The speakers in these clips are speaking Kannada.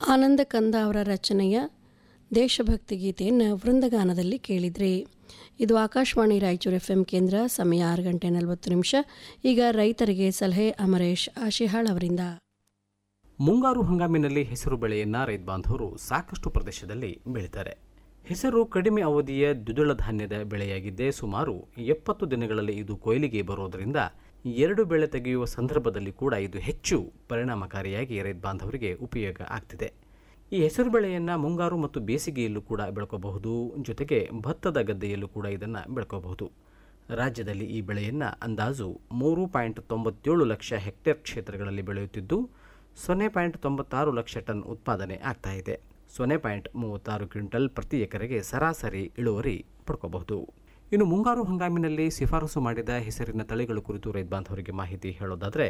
ಆನಂದ ಕಂದ ಅವರ ರಚನೆಯ ದೇಶಭಕ್ತಿ ಗೀತೆಯನ್ನು ವೃಂದಗಾನದಲ್ಲಿ ಕೇಳಿದ್ರಿ ಇದು ಆಕಾಶವಾಣಿ ರಾಯಚೂರು ಎಫ್ ಎಂ ಕೇಂದ್ರ ಸಮಯ ಆರು ಗಂಟೆ ನಲವತ್ತು ನಿಮಿಷ ಈಗ ರೈತರಿಗೆ ಸಲಹೆ ಅಮರೇಶ್ ಆಶಿಹಾಳ್ ಅವರಿಂದ ಮುಂಗಾರು ಹಂಗಾಮಿನಲ್ಲಿ ಹೆಸರು ಬೆಳೆಯನ್ನ ರೈತ ಬಾಂಧವರು ಸಾಕಷ್ಟು ಪ್ರದೇಶದಲ್ಲಿ ಬೆಳೀತಾರೆ ಹೆಸರು ಕಡಿಮೆ ಅವಧಿಯ ದ್ವಿದಳ ಧಾನ್ಯದ ಬೆಳೆಯಾಗಿದ್ದೇ ಸುಮಾರು ಎಪ್ಪತ್ತು ದಿನಗಳಲ್ಲಿ ಇದು ಕೊಯ್ಲಿಗೆ ಬರೋದರಿಂದ ಎರಡು ಬೆಳೆ ತೆಗೆಯುವ ಸಂದರ್ಭದಲ್ಲಿ ಕೂಡ ಇದು ಹೆಚ್ಚು ಪರಿಣಾಮಕಾರಿಯಾಗಿ ರೈತ ಬಾಂಧವರಿಗೆ ಉಪಯೋಗ ಆಗ್ತಿದೆ ಈ ಹೆಸರು ಬೆಳೆಯನ್ನು ಮುಂಗಾರು ಮತ್ತು ಬೇಸಿಗೆಯಲ್ಲೂ ಕೂಡ ಬೆಳ್ಕೋಬಹುದು ಜೊತೆಗೆ ಭತ್ತದ ಗದ್ದೆಯಲ್ಲೂ ಕೂಡ ಇದನ್ನು ಬೆಳ್ಕೋಬಹುದು ರಾಜ್ಯದಲ್ಲಿ ಈ ಬೆಳೆಯನ್ನು ಅಂದಾಜು ಮೂರು ಪಾಯಿಂಟ್ ತೊಂಬತ್ತೇಳು ಲಕ್ಷ ಹೆಕ್ಟೇರ್ ಕ್ಷೇತ್ರಗಳಲ್ಲಿ ಬೆಳೆಯುತ್ತಿದ್ದು ಸೊನ್ನೆ ಪಾಯಿಂಟ್ ತೊಂಬತ್ತಾರು ಲಕ್ಷ ಟನ್ ಉತ್ಪಾದನೆ ಆಗ್ತಾ ಇದೆ ಸೊನ್ನೆ ಪಾಯಿಂಟ್ ಮೂವತ್ತಾರು ಕ್ವಿಂಟಲ್ ಪ್ರತಿ ಎಕರೆಗೆ ಸರಾಸರಿ ಇಳುವರಿ ಪಡ್ಕೋಬಹುದು ಇನ್ನು ಮುಂಗಾರು ಹಂಗಾಮಿನಲ್ಲಿ ಶಿಫಾರಸು ಮಾಡಿದ ಹೆಸರಿನ ತಳಿಗಳ ಕುರಿತು ರೈತ ಬಾಂಧವರಿಗೆ ಮಾಹಿತಿ ಹೇಳೋದಾದರೆ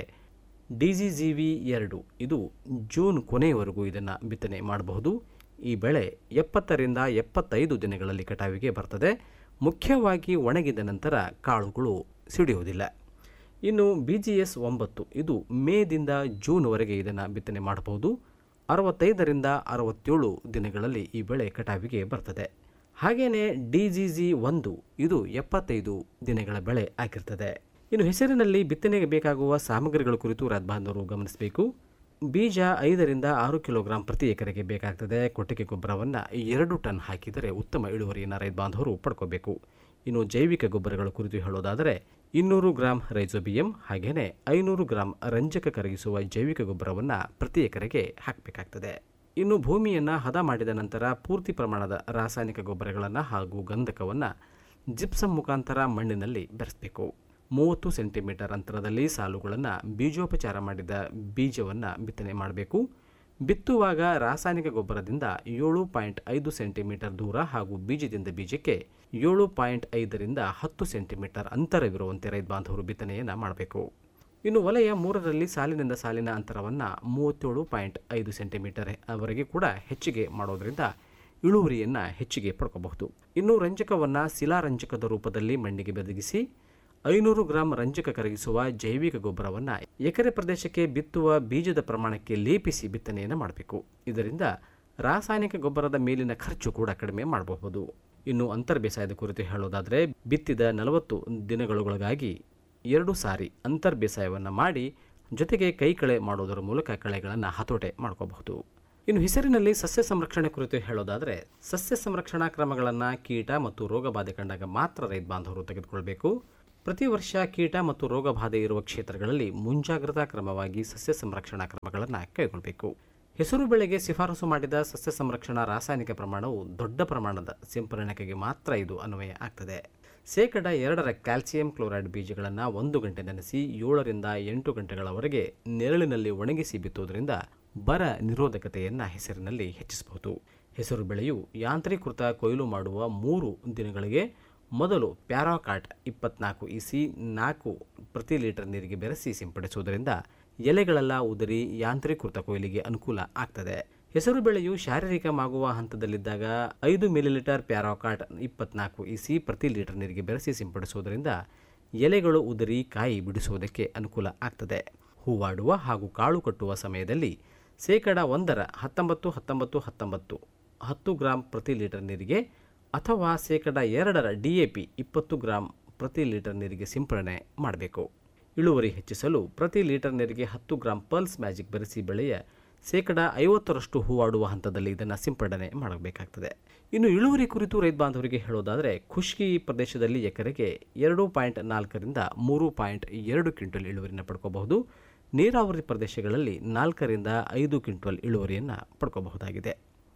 ಡಿಜಿಜಿವಿ ಎರಡು ಇದು ಜೂನ್ ಕೊನೆಯವರೆಗೂ ಇದನ್ನು ಬಿತ್ತನೆ ಮಾಡಬಹುದು ಈ ಬೆಳೆ ಎಪ್ಪತ್ತರಿಂದ ಎಪ್ಪತ್ತೈದು ದಿನಗಳಲ್ಲಿ ಕಟಾವಿಗೆ ಬರ್ತದೆ ಮುಖ್ಯವಾಗಿ ಒಣಗಿದ ನಂತರ ಕಾಳುಗಳು ಸಿಡಿಯುವುದಿಲ್ಲ ಇನ್ನು ಬಿ ಜಿ ಎಸ್ ಒಂಬತ್ತು ಇದು ಮೇದಿಂದ ಜೂನ್ವರೆಗೆ ಇದನ್ನು ಬಿತ್ತನೆ ಮಾಡಬಹುದು ಅರವತ್ತೈದರಿಂದ ಅರವತ್ತೇಳು ದಿನಗಳಲ್ಲಿ ಈ ಬೆಳೆ ಕಟಾವಿಗೆ ಬರ್ತದೆ ಹಾಗೆಯೇ ಡಿ ಜಿ ಜಿ ಒಂದು ಇದು ಎಪ್ಪತ್ತೈದು ದಿನಗಳ ಬೆಳೆ ಆಗಿರ್ತದೆ ಇನ್ನು ಹೆಸರಿನಲ್ಲಿ ಬಿತ್ತನೆಗೆ ಬೇಕಾಗುವ ಸಾಮಗ್ರಿಗಳ ಕುರಿತು ರಾಜಬಾಂಧವರು ಗಮನಿಸಬೇಕು ಬೀಜ ಐದರಿಂದ ಆರು ಕಿಲೋಗ್ರಾಂ ಪ್ರತಿ ಎಕರೆಗೆ ಬೇಕಾಗ್ತದೆ ಕೊಟ್ಟಿಗೆ ಗೊಬ್ಬರವನ್ನು ಎರಡು ಟನ್ ಹಾಕಿದರೆ ಉತ್ತಮ ಇಳುವರಿಯನ್ನು ರೈತ ಬಾಂಧವರು ಪಡ್ಕೋಬೇಕು ಇನ್ನು ಜೈವಿಕ ಗೊಬ್ಬರಗಳ ಕುರಿತು ಹೇಳೋದಾದರೆ ಇನ್ನೂರು ಗ್ರಾಂ ರೈಜೋಬಿಯಂ ಹಾಗೆಯೇ ಐನೂರು ಗ್ರಾಂ ರಂಜಕ ಕರಗಿಸುವ ಜೈವಿಕ ಗೊಬ್ಬರವನ್ನು ಪ್ರತಿ ಎಕರೆಗೆ ಹಾಕಬೇಕಾಗ್ತದೆ ಇನ್ನು ಭೂಮಿಯನ್ನು ಹದ ಮಾಡಿದ ನಂತರ ಪೂರ್ತಿ ಪ್ರಮಾಣದ ರಾಸಾಯನಿಕ ಗೊಬ್ಬರಗಳನ್ನು ಹಾಗೂ ಗಂಧಕವನ್ನು ಜಿಪ್ಸಮ್ ಮುಖಾಂತರ ಮಣ್ಣಿನಲ್ಲಿ ಬೆರೆಸಬೇಕು ಮೂವತ್ತು ಸೆಂಟಿಮೀಟರ್ ಅಂತರದಲ್ಲಿ ಸಾಲುಗಳನ್ನು ಬೀಜೋಪಚಾರ ಮಾಡಿದ ಬೀಜವನ್ನು ಬಿತ್ತನೆ ಮಾಡಬೇಕು ಬಿತ್ತುವಾಗ ರಾಸಾಯನಿಕ ಗೊಬ್ಬರದಿಂದ ಏಳು ಪಾಯಿಂಟ್ ಐದು ಸೆಂಟಿಮೀಟರ್ ದೂರ ಹಾಗೂ ಬೀಜದಿಂದ ಬೀಜಕ್ಕೆ ಏಳು ಪಾಯಿಂಟ್ ಐದರಿಂದ ಹತ್ತು ಸೆಂಟಿಮೀಟರ್ ಅಂತರವಿರುವಂತೆ ರೈತ ಬಾಂಧವರು ಬಿತ್ತನೆಯನ್ನು ಮಾಡಬೇಕು ಇನ್ನು ವಲಯ ಮೂರರಲ್ಲಿ ಸಾಲಿನಿಂದ ಸಾಲಿನ ಅಂತರವನ್ನು ಮೂವತ್ತೇಳು ಪಾಯಿಂಟ್ ಐದು ಸೆಂಟಿಮೀಟರ್ ಅವರೆಗೆ ಕೂಡ ಹೆಚ್ಚಿಗೆ ಮಾಡೋದರಿಂದ ಇಳುವರಿಯನ್ನು ಹೆಚ್ಚಿಗೆ ಪಡ್ಕೋಬಹುದು ಇನ್ನು ರಂಜಕವನ್ನು ಶಿಲಾರಂಜಕದ ರೂಪದಲ್ಲಿ ಮಣ್ಣಿಗೆ ಬೆದಗಿಸಿ ಐನೂರು ಗ್ರಾಂ ರಂಜಕ ಕರಗಿಸುವ ಜೈವಿಕ ಗೊಬ್ಬರವನ್ನು ಎಕರೆ ಪ್ರದೇಶಕ್ಕೆ ಬಿತ್ತುವ ಬೀಜದ ಪ್ರಮಾಣಕ್ಕೆ ಲೇಪಿಸಿ ಬಿತ್ತನೆಯನ್ನು ಮಾಡಬೇಕು ಇದರಿಂದ ರಾಸಾಯನಿಕ ಗೊಬ್ಬರದ ಮೇಲಿನ ಖರ್ಚು ಕೂಡ ಕಡಿಮೆ ಮಾಡಬಹುದು ಇನ್ನು ಅಂತರ್ ಬೇಸಾಯದ ಕುರಿತು ಹೇಳೋದಾದರೆ ಬಿತ್ತಿದ ನಲವತ್ತು ದಿನಗಳೊಳಗಾಗಿ ಎರಡು ಸಾರಿ ಅಂತರ್ ಬೇಸಾಯವನ್ನು ಮಾಡಿ ಜೊತೆಗೆ ಕೈಕಳೆ ಮಾಡೋದರ ಮೂಲಕ ಕಳೆಗಳನ್ನು ಹತೋಟೆ ಮಾಡ್ಕೋಬಹುದು ಇನ್ನು ಹೆಸರಿನಲ್ಲಿ ಸಸ್ಯ ಸಂರಕ್ಷಣೆ ಕುರಿತು ಹೇಳೋದಾದರೆ ಸಸ್ಯ ಸಂರಕ್ಷಣಾ ಕ್ರಮಗಳನ್ನು ಕೀಟ ಮತ್ತು ರೋಗ ಬಾಧೆ ಕಂಡಾಗ ಮಾತ್ರ ರೈತ ಬಾಂಧವರು ತೆಗೆದುಕೊಳ್ಬೇಕು ಪ್ರತಿ ವರ್ಷ ಕೀಟ ಮತ್ತು ರೋಗ ಬಾಧೆ ಇರುವ ಕ್ಷೇತ್ರಗಳಲ್ಲಿ ಮುಂಜಾಗ್ರತಾ ಕ್ರಮವಾಗಿ ಸಸ್ಯ ಸಂರಕ್ಷಣಾ ಕ್ರಮಗಳನ್ನು ಕೈಗೊಳ್ಳಬೇಕು ಹೆಸರು ಬೆಳೆಗೆ ಶಿಫಾರಸು ಮಾಡಿದ ಸಸ್ಯ ಸಂರಕ್ಷಣಾ ರಾಸಾಯನಿಕ ಪ್ರಮಾಣವು ದೊಡ್ಡ ಪ್ರಮಾಣದ ಸಿಂಪರಣೆಗೆ ಮಾತ್ರ ಇದು ಅನ್ವಯ ಆಗ್ತದೆ ಶೇಕಡ ಎರಡರ ಕ್ಯಾಲ್ಸಿಯಂ ಕ್ಲೋರೈಡ್ ಬೀಜಗಳನ್ನು ಒಂದು ಗಂಟೆ ನೆನೆಸಿ ಏಳರಿಂದ ಎಂಟು ಗಂಟೆಗಳವರೆಗೆ ನೆರಳಿನಲ್ಲಿ ಒಣಗಿಸಿ ಬಿತ್ತುವುದರಿಂದ ಬರ ನಿರೋಧಕತೆಯನ್ನು ಹೆಸರಿನಲ್ಲಿ ಹೆಚ್ಚಿಸಬಹುದು ಹೆಸರು ಬೆಳೆಯು ಯಾಂತ್ರೀಕೃತ ಕೊಯ್ಲು ಮಾಡುವ ಮೂರು ದಿನಗಳಿಗೆ ಮೊದಲು ಪ್ಯಾರಾಕಾಟ್ ಇಪ್ಪತ್ನಾಲ್ಕು ಇಸಿ ನಾಲ್ಕು ಪ್ರತಿ ಲೀಟರ್ ನೀರಿಗೆ ಬೆರೆಸಿ ಸಿಂಪಡಿಸುವುದರಿಂದ ಎಲೆಗಳೆಲ್ಲ ಉದರಿ ಯಾಂತ್ರೀಕೃತ ಕೊಯ್ಲಿಗೆ ಅನುಕೂಲ ಆಗ್ತದೆ ಹೆಸರು ಬೆಳೆಯು ಶಾರೀರಿಕವಾಗುವ ಹಂತದಲ್ಲಿದ್ದಾಗ ಐದು ಮಿಲಿಲೀಟರ್ ಪ್ಯಾರಾಕಾಟ್ ಇಪ್ಪತ್ನಾಲ್ಕು ಇಸಿ ಪ್ರತಿ ಲೀಟರ್ ನೀರಿಗೆ ಬೆರೆಸಿ ಸಿಂಪಡಿಸುವುದರಿಂದ ಎಲೆಗಳು ಉದರಿ ಕಾಯಿ ಬಿಡಿಸುವುದಕ್ಕೆ ಅನುಕೂಲ ಆಗ್ತದೆ ಹೂವಾಡುವ ಹಾಗೂ ಕಾಳು ಕಟ್ಟುವ ಸಮಯದಲ್ಲಿ ಶೇಕಡ ಒಂದರ ಹತ್ತೊಂಬತ್ತು ಹತ್ತೊಂಬತ್ತು ಹತ್ತೊಂಬತ್ತು ಹತ್ತು ಗ್ರಾಂ ಪ್ರತಿ ಲೀಟರ್ ನೀರಿಗೆ ಅಥವಾ ಶೇಕಡ ಎರಡರ ಡಿ ಎ ಪಿ ಇಪ್ಪತ್ತು ಗ್ರಾಂ ಪ್ರತಿ ಲೀಟರ್ ನೀರಿಗೆ ಸಿಂಪಡಣೆ ಮಾಡಬೇಕು ಇಳುವರಿ ಹೆಚ್ಚಿಸಲು ಪ್ರತಿ ಲೀಟರ್ ನೀರಿಗೆ ಹತ್ತು ಗ್ರಾಂ ಪಲ್ಸ್ ಮ್ಯಾಜಿಕ್ ಬೆರೆಸಿ ಬೆಳೆಯ ಶೇಕಡ ಐವತ್ತರಷ್ಟು ಹೂವಾಡುವ ಹಂತದಲ್ಲಿ ಇದನ್ನು ಸಿಂಪಡಣೆ ಮಾಡಬೇಕಾಗ್ತದೆ ಇನ್ನು ಇಳುವರಿ ಕುರಿತು ರೈತ ಬಾಂಧವರಿಗೆ ಹೇಳೋದಾದರೆ ಖುಷ್ಕಿ ಪ್ರದೇಶದಲ್ಲಿ ಎಕರೆಗೆ ಎರಡು ಪಾಯಿಂಟ್ ನಾಲ್ಕರಿಂದ ಮೂರು ಪಾಯಿಂಟ್ ಎರಡು ಕ್ವಿಂಟಲ್ ಇಳುವರಿಯನ್ನು ಪಡ್ಕೋಬಹುದು ನೀರಾವರಿ ಪ್ರದೇಶಗಳಲ್ಲಿ ನಾಲ್ಕರಿಂದ ಐದು ಕ್ವಿಂಟಲ್ ಇಳುವರಿಯನ್ನು ಪಡ್ಕೋಬಹುದಾಗಿದೆ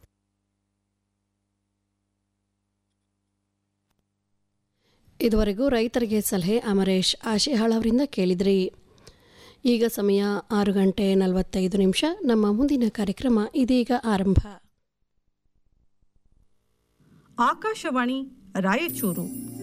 ಇದುವರೆಗೂ ರೈತರಿಗೆ ಸಲಹೆ ಅಮರೇಶ್ ಆಶಿಹಾಳ್ ಅವರಿಂದ ಕೇಳಿದ್ರಿ ಈಗ ಸಮಯ ಆರು ಗಂಟೆ ನಲವತ್ತೈದು ನಿಮಿಷ ನಮ್ಮ ಮುಂದಿನ ಕಾರ್ಯಕ್ರಮ ಇದೀಗ ಆರಂಭ ಆಕಾಶವಾಣಿ ರಾಯಚೂರು